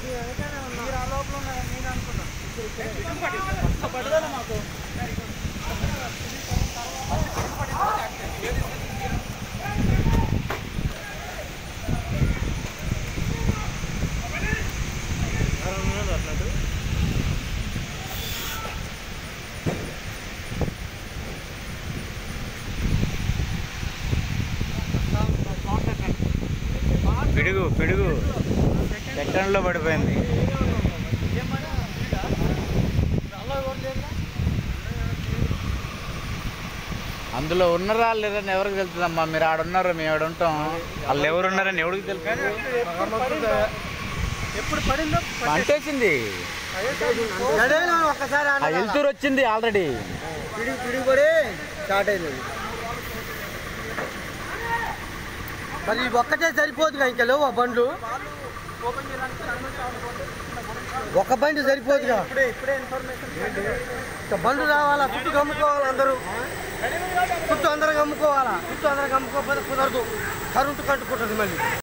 మీరు ఆ లోపల ఉన్నారని నేను అనుకున్నా పడదా మాకు పిడుగు పిడుగు సెకండ్లో పడిపోయింది అందులో ఉన్నారా లేదని ఎవరికి తెలుస్తుందమ్మా మీరు ఆడ ఉన్నారు మేము ఆడ ఉంటాం వాళ్ళు ఎవరు ఉన్నారని ఎవరికి తెలుసు ఎప్పుడు పడిందో అంటేసింది ఒక్కసారి ఆ వెళ్తూరు వచ్చింది ఆల్రెడీ పిడి పిడిపడి స్టార్ట్ అయింది మరి ఇవి ఒక్కటే సరిపోదుగా ఇంకా లేవు ఆ బండ్లు ఒక బండి సరిపోదుగా ఇంకా బండ్లు రావాలా చుట్టూ కమ్ముకోవాలి అందరూ చుట్టూ అందరూ కమ్ముకోవాలా చుట్టూ అందరూ కమ్ముకోకపోతే కుదరదు కరెంటు కట్టుకుంటుంది మళ్ళీ